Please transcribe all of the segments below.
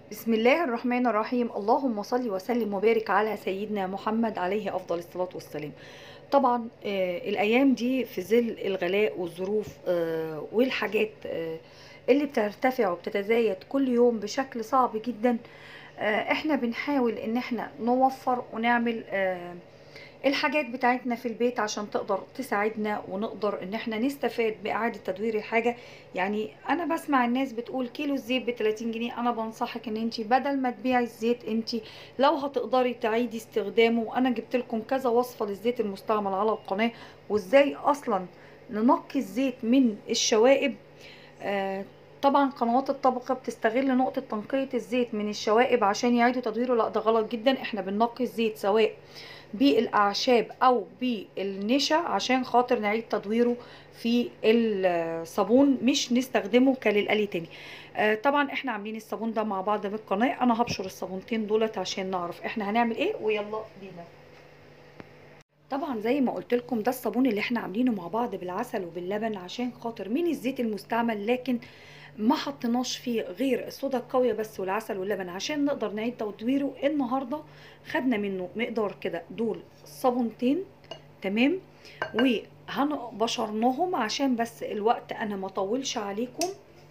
بسم الله الرحمن الرحيم اللهم صل وسلم وبارك على سيدنا محمد عليه افضل الصلاه والسلام طبعا آه، الايام دي في ظل الغلاء والظروف آه، والحاجات آه، اللي بترتفع وبتتزايد كل يوم بشكل صعب جدا آه، احنا بنحاول ان احنا نوفر ونعمل آه، الحاجات بتاعتنا في البيت عشان تقدر تساعدنا ونقدر ان احنا نستفاد باعادة تدوير الحاجة يعني انا بسمع الناس بتقول كيلو الزيت ب 30 جنيه انا بنصحك ان انت بدل ما تبيعي الزيت انت لو هتقدري تعيدي استخدامه وانا جبت لكم كذا وصفة للزيت المستعمل على القناة وازاي اصلا ننقي الزيت من الشوائب آه طبعا قنوات الطبقة بتستغل نقطة تنقية الزيت من الشوائب عشان يعيدوا تدويره لا ده غلط جدا احنا بننقي الزيت سواء بالاعشاب او بالنشا عشان خاطر نعيد تدويره في الصابون مش نستخدمه كللقلي تاني آه طبعا احنا عاملين الصابون ده مع بعض بالقناه انا هبشر الصابونتين دولت عشان نعرف احنا هنعمل ايه ويلا بينا طبعا زي ما قلت لكم ده الصابون اللي احنا عاملينه مع بعض بالعسل وباللبن عشان خاطر من الزيت المستعمل لكن ما حطيناش فيه غير الصودا القويه بس والعسل واللبن عشان نقدر نعيد تدويره النهارده خدنا منه مقدار كده دول صابونتين تمام وهنبشرناهم عشان بس الوقت انا ما اطولش عليكم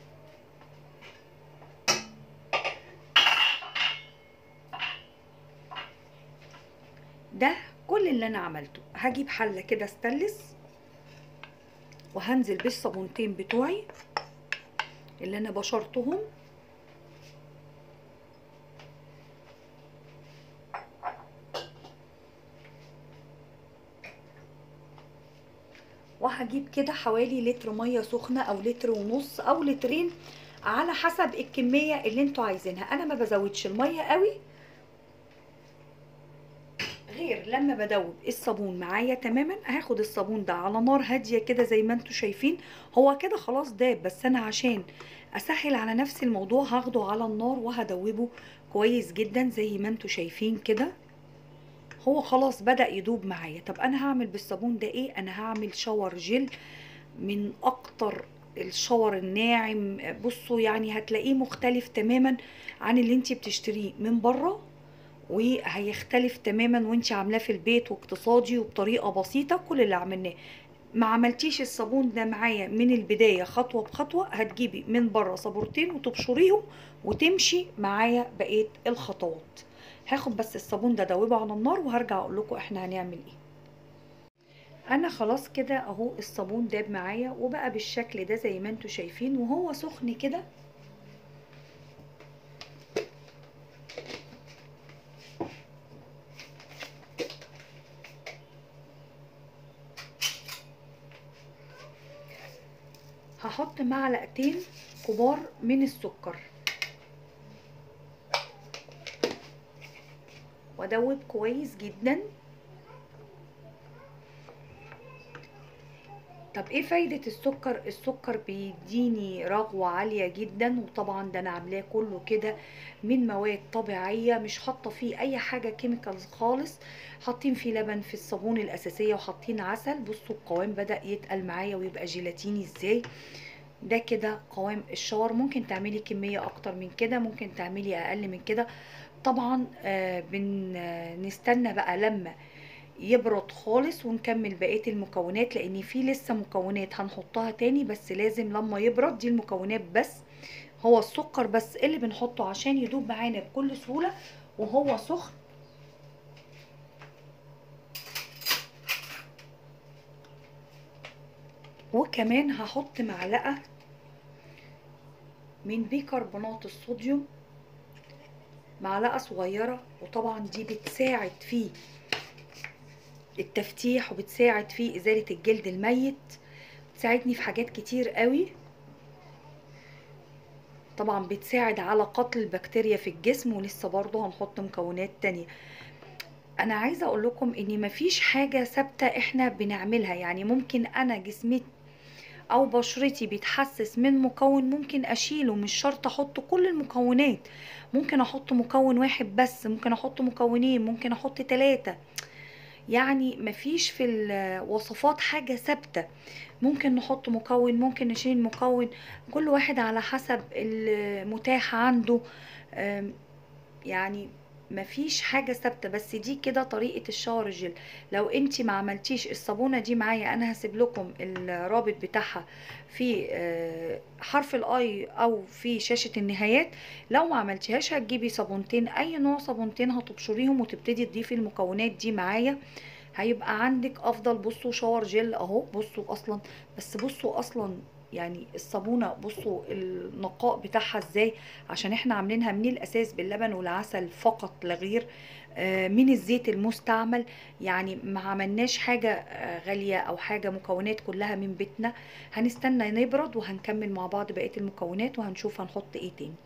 ده كل اللي انا عملته هجيب حله كده استانلس وهنزل بالصابونتين بتوعي اللي انا بشرتهم وهجيب كده حوالي لتر ميه سخنه او لتر ونص او لترين على حسب الكميه اللي انتوا عايزينها انا ما بزودش الميه قوي غير لما بدوب الصابون معايا تماما هاخد الصابون ده على نار هاديه كده زي ما انتوا شايفين هو كده خلاص داب بس انا عشان اسهل على نفسي الموضوع هاخده على النار وهدوبه كويس جدا زي ما انتوا شايفين كده هو خلاص بدأ يدوب معايا طب انا هعمل بالصابون ده ايه انا هعمل شاور جل من اكتر الشاور الناعم بصوا يعني هتلاقيه مختلف تماما عن اللي انتي بتشتريه من بره وهيختلف تماما وانت عاملاه في البيت واقتصادي وبطريقه بسيطه كل اللي عملناه ما عملتيش الصابون ده معايا من البدايه خطوه بخطوه هتجيبي من بره صابورتين وتبشريهم وتمشي معايا بقيه الخطوات هاخد بس الصابون ده دوبه على النار وهرجع اقول لكم احنا هنعمل ايه انا خلاص كده اهو الصابون داب معايا وبقى بالشكل ده زي ما انتوا شايفين وهو سخن كده هحط معلقتين كبار من السكر وادوب كويس جدا طب ايه فايدة السكر السكر بيديني رغوة عالية جدا وطبعا ده انا عاملاه كله كده من مواد طبيعية مش حاطة فيه اي حاجة كيميكالز خالص حاطين فيه لبن في الصابون الاساسية وحاطين عسل بصوا القوام بدأ يتقل معايا ويبقى جيلاتيني ازاي ده كده قوام الشاور ممكن تعملي كمية اكتر من كده ممكن تعملي اقل من كده طبعا آه بنستنى بقى لما يبرد خالص ونكمل بقية المكونات لان في لسه مكونات هنحطها تاني بس لازم لما يبرد دي المكونات بس هو السكر بس اللي بنحطه عشان يدوب معانا بكل سهولة وهو سخن وكمان هحط معلقة من بيكربونات الصوديوم معلقة صغيرة وطبعا دي بتساعد في التفتيح وبتساعد في ازالة الجلد الميت بتساعدني في حاجات كتير قوي طبعا بتساعد على قتل البكتيريا في الجسم ولسه برضه هنحط مكونات تانية انا عايزة اقول لكم ان مفيش حاجة ثابتة احنا بنعملها يعني ممكن انا جسمي او بشرتي بيتحسس من مكون ممكن اشيله مش شرط احط كل المكونات ممكن احط مكون واحد بس ممكن احط مكونين ممكن احط ثلاثة يعني مفيش في الوصفات حاجة ثابتة ممكن نحط مكون ممكن نشيل مكون كل واحد على حسب المتاح عنده آم، يعني مفيش حاجة ثابتة بس دي كده طريقة الشاور جل لو انتي ما عملتيش الصابونة دي معايا انا هسيب لكم الرابط بتاعها في آه، حرف الاي او في شاشة النهايات لو ما عملتيهاش هتجيبي صابونتين اي نوع صابونتين هتبشريهم وتبتدي تضيفي المكونات دي معايا هيبقى عندك افضل بصوا شاور جل اهو بصوا اصلا بس بصوا اصلا يعني الصابونة بصوا النقاء بتاعها ازاي عشان احنا عاملينها من الاساس باللبن والعسل فقط لا غير آه، من الزيت المستعمل يعني ما عملناش حاجة آه، غالية او حاجة مكونات كلها من بيتنا هنستنى نبرد وهنكمل مع بعض بقية المكونات وهنشوف هنحط ايه تاني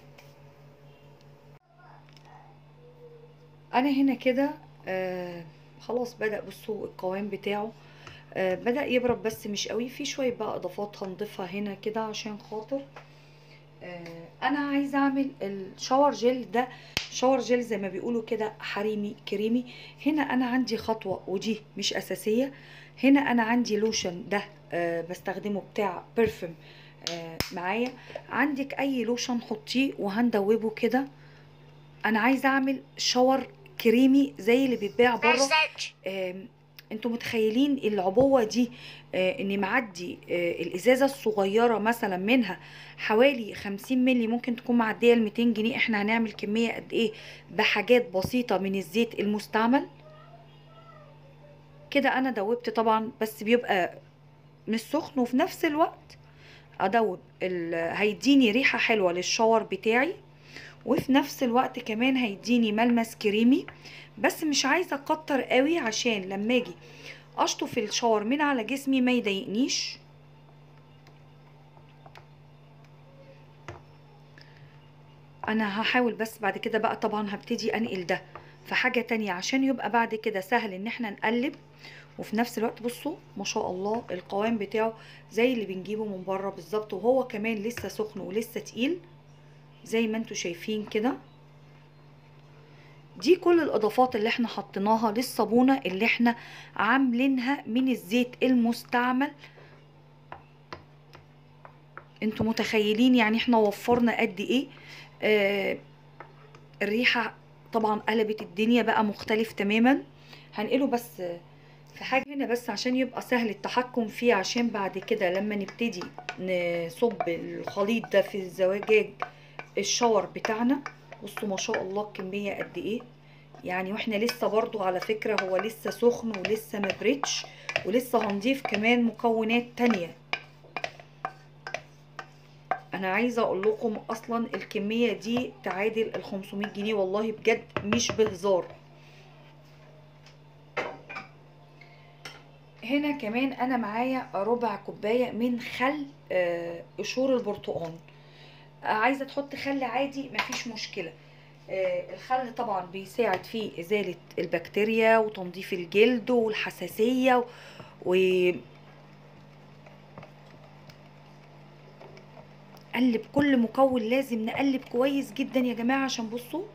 انا هنا كده آه خلاص بدأ بصوا القوام بتاعه آه بدأ يبرد بس مش قوي في شوية بقى اضافات هنضيفها هنا كده عشان خاطر آه انا عايزه اعمل الشاور جل ده شاور جل زي ما بيقولوا كده حريمي كريمي هنا انا عندي خطوه ودي مش اساسيه هنا انا عندي لوشن ده آه بستخدمه بتاع بيرفيوم آه معايا عندك اي لوشن حطيه وهندوبه كده انا عايزه اعمل شاور كريمي زي اللي بيتباع بره آم، انتوا متخيلين العبوه دي آه، ان معدي آه، الازازه الصغيره مثلا منها حوالي 50 مللي ممكن تكون معديه ال 200 جنيه احنا هنعمل كميه قد ايه بحاجات بسيطه من الزيت المستعمل كده انا دوبت طبعا بس بيبقى مش سخن وفي نفس الوقت ادوب ال- هيديني ريحه حلوه للشاور بتاعي وفي نفس الوقت كمان هيديني ملمس كريمي بس مش عايزه اكتر قوي عشان لما اجي اشطف الشاور من على جسمي ما يضايقنيش انا هحاول بس بعد كده بقى طبعا هبتدي انقل ده في حاجة تانية عشان يبقى بعد كده سهل ان احنا نقلب وفي نفس الوقت بصوا ما شاء الله القوام بتاعه زي اللي بنجيبه من بره بالظبط وهو كمان لسه سخن ولسه تقيل زي ما انتوا شايفين كده دي كل الاضافات اللي احنا حطيناها للصابونة اللي احنا عاملينها من الزيت المستعمل انتوا متخيلين يعني احنا وفرنا قد ايه آه الريحة طبعا قلبت الدنيا بقى مختلف تماما هنقله بس في حاجة هنا بس عشان يبقى سهل التحكم فيه عشان بعد كده لما نبتدي نصب الخليط ده في الزواجاج الشاور بتاعنا بصوا ما شاء الله الكمية قد ايه يعني واحنا لسه برضو على فكرة هو لسه سخن ولسه مبردش ولسه هنضيف كمان مكونات تانية انا عايزه اقول لكم اصلا الكميه دي تعادل ال 500 جنيه والله بجد مش بهزار هنا كمان انا معايا ربع كوبايه من خل آه، قشور البرتقال آه، عايزه تحط خل عادي مفيش مشكله آه، الخل طبعا بيساعد في ازاله البكتيريا وتنظيف الجلد والحساسيه و قلب كل مكون لازم نقلب كويس جدا يا جماعة عشان بصوا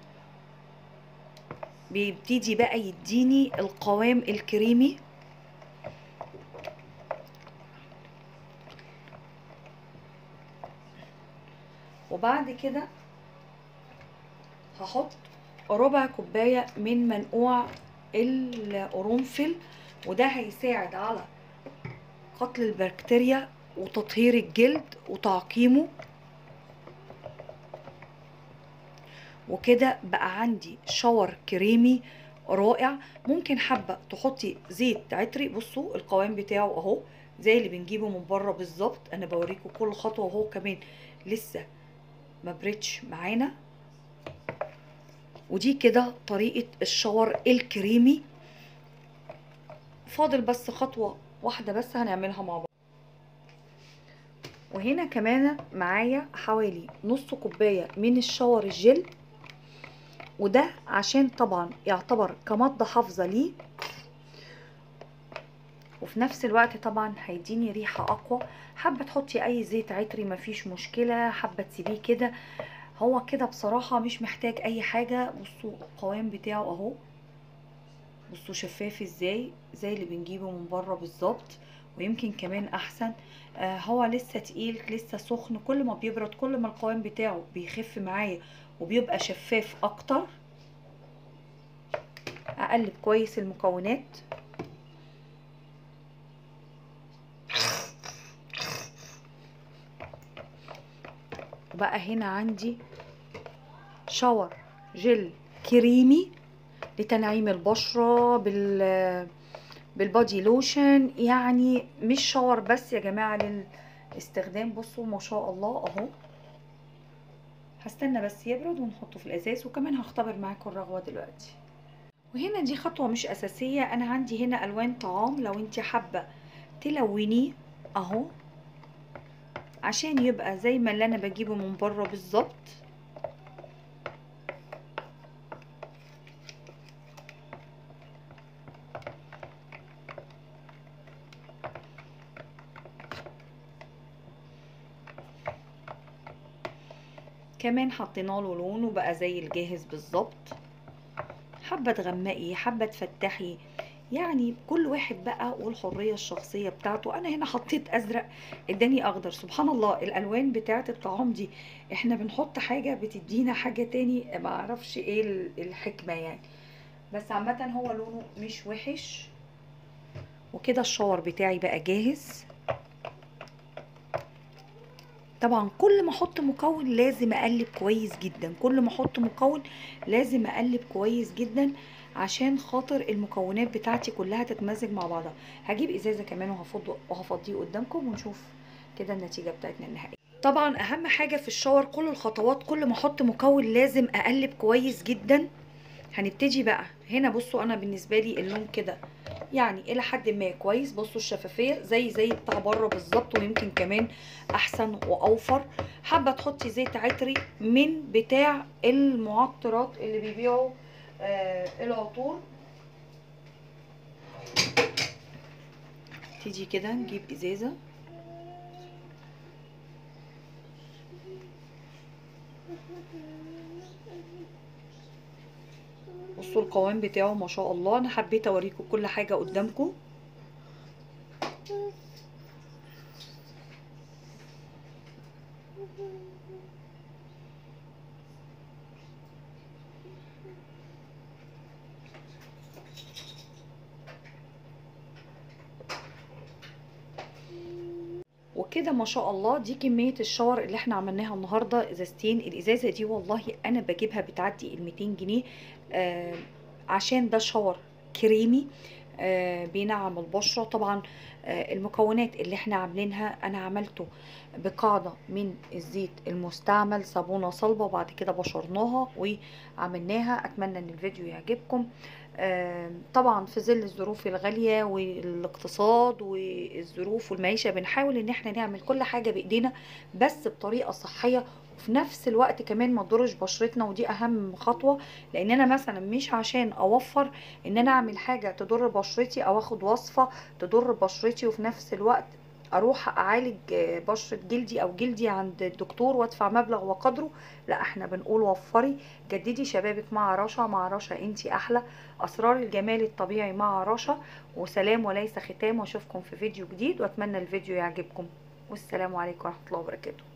بيبتدي بقى يديني القوام الكريمي وبعد كده هحط ربع كوباية من منقوع القرنفل وده هيساعد على قتل البكتيريا وتطهير الجلد وتعقيمه وكده بقى عندي شاور كريمي رائع ممكن حابه تحطي زيت عطري بصوا القوام بتاعه اهو زي اللي بنجيبه من بره بالظبط انا بوريكم كل خطوه وهو كمان لسه ما بردش معانا ودي كده طريقه الشاور الكريمي فاضل بس خطوه واحده بس هنعملها مع بعض وهنا كمان معايا حوالي نص كوبايه من الشاور الجل وده عشان طبعا يعتبر كمادة حافظة ليه وفي نفس الوقت طبعا هيديني ريحة اقوى حابة تحطي اي زيت عطري مفيش مشكلة حابة تسيبيه كده هو كده بصراحة مش محتاج اي حاجة بصوا القوام بتاعه اهو بصوا شفاف ازاي زي اللي بنجيبه من بره بالظبط ويمكن كمان احسن آه هو لسه تقيل لسه سخن كل ما بيبرد كل ما القوام بتاعه بيخف معايا وبيبقى شفاف اكتر اقلب كويس المكونات وبقى هنا عندي شاور جل كريمي لتنعيم البشرة بال بالبادي لوشن يعني مش شاور بس يا جماعة للاستخدام بصوا ما شاء الله اهو هستنى بس يبرد ونحطه في الازاز وكمان هختبر معاكم الرغوة دلوقتي وهنا دي خطوة مش اساسية انا عندي هنا الوان طعام لو انت حابة تلونيه اهو عشان يبقى زي ما اللي انا بجيبه من بره بالظبط كمان حطينا له لون وبقى زي الجاهز بالظبط حابه تغمقي حابه تفتحي يعني كل واحد بقى والحريه الشخصيه بتاعته انا هنا حطيت ازرق اداني اخضر سبحان الله الالوان بتاعه الطعام دي احنا بنحط حاجه بتدينا حاجه تاني ما اعرفش ايه الحكمه يعني بس عامه هو لونه مش وحش وكده الشاور بتاعي بقى جاهز طبعا كل ما احط مكون لازم اقلب كويس جدا كل ما احط مكون لازم اقلب كويس جدا عشان خاطر المكونات بتاعتي كلها تتمزج مع بعضها هجيب ازازه كمان وهفضه وهفضيه قدامكم ونشوف كده النتيجه بتاعتنا النهائيه طبعا اهم حاجه في الشاور كل الخطوات كل ما احط مكون لازم اقلب كويس جدا هنبتدي بقى هنا بصوا انا بالنسبه لي اللون كده يعني الى حد ما كويس بصوا الشفافيه زي زي بتاع بره بالظبط ويمكن كمان احسن واوفر حابه تحطي زيت عطري من بتاع المعطرات اللي بيبيعوا آه العطور تيجي كده نجيب ازازه بصوا القوام بتاعه ما شاء الله انا حبيت اوريكم كل حاجه قدامكم وكده ما شاء الله دي كمية الشاور اللي احنا عملناها النهاردة ازازتين الازازة دي والله انا بجيبها بتعدي ال 200 جنيه آه عشان ده شاور كريمي آه بينعم البشرة طبعا آه المكونات اللي احنا عاملينها انا عملته بقاعدة من الزيت المستعمل صابونة صلبة وبعد كده بشرناها وعملناها اتمنى ان الفيديو يعجبكم طبعا في ظل الظروف الغالية والاقتصاد والظروف والمعيشة بنحاول ان احنا نعمل كل حاجة بايدينا بس بطريقة صحية وفي نفس الوقت كمان ما تضرش بشرتنا ودي اهم خطوة لان انا مثلا مش عشان اوفر ان انا اعمل حاجة تضر بشرتي او اخد وصفة تضر بشرتي وفي نفس الوقت اروح اعالج بشرة جلدي او جلدي عند الدكتور وادفع مبلغ وقدره لا احنا بنقول وفري جددي شبابك مع رشا مع رشا انتي احلى اسرار الجمال الطبيعي مع رشا وسلام وليس ختام واشوفكم في فيديو جديد واتمنى الفيديو يعجبكم والسلام عليكم ورحمة الله وبركاته